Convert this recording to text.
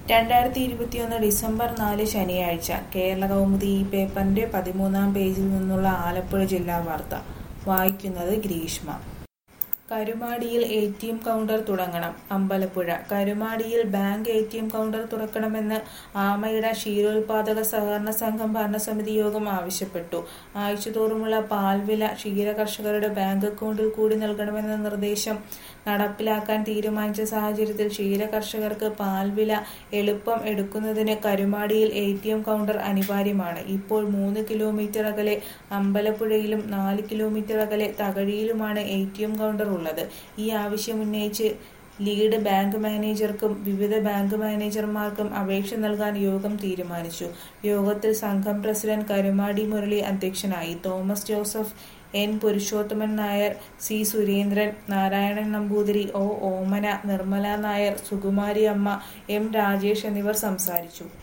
രണ്ടായിരത്തി ഇരുപത്തിയൊന്ന് ഡിസംബർ നാല് ശനിയാഴ്ച കേരള കൗമുദി ഈ പേപ്പറിന്റെ പതിമൂന്നാം പേജിൽ നിന്നുള്ള ആലപ്പുഴ ജില്ലാ വാർത്ത വായിക്കുന്നത് ഗ്രീഷ്മ കരുമാടിയിൽ എ ടി എം കൗണ്ടർ തുടങ്ങണം അമ്പലപ്പുഴ കരുമാടിയിൽ bank A T M counter തുറക്കണമെന്ന് ആമയിട ക്ഷീരോത്പാദക സഹകരണ സംഘം ഭരണസമിതി യോഗം ആവശ്യപ്പെട്ടു ആഴ്ചതോറുമുള്ള പാൽവില ക്ഷീര കർഷകരുടെ ബാങ്ക് അക്കൗണ്ടിൽ കൂടി നൽകണമെന്ന നിർദ്ദേശം നടപ്പിലാക്കാൻ തീരുമാനിച്ച സാഹചര്യത്തിൽ ക്ഷീര കർഷകർക്ക് പാൽവില എളുപ്പം എടുക്കുന്നതിന് കരുമാടിയിൽ എ ടി എം കൗണ്ടർ അനിവാര്യമാണ് ഇപ്പോൾ മൂന്ന് കിലോമീറ്റർ അകലെ അമ്പലപ്പുഴയിലും നാല് കിലോമീറ്റർ അകലെ തകഴിയിലുമാണ് എ ടി എം കൗണ്ടർ ഉള്ളത് ഈ ആവശ്യം ഉന്നയിച്ച് ലീഡ് ബാങ്ക് മാനേജർക്കും വിവിധ ബാങ്ക് മാനേജർമാർക്കും അപേക്ഷ നൽകാൻ യോഗം തീരുമാനിച്ചു യോഗത്തിൽ സംഘം പ്രസിഡന്റ് കരുമാടി മുരളി അധ്യക്ഷനായി Thomas Joseph N Purushothaman Nair C Surendran Narayanan Namboothiri O Omana Nirmala Nair Sukumari Amma M Rajesh എന്നിവർ സംസാരിച്ചു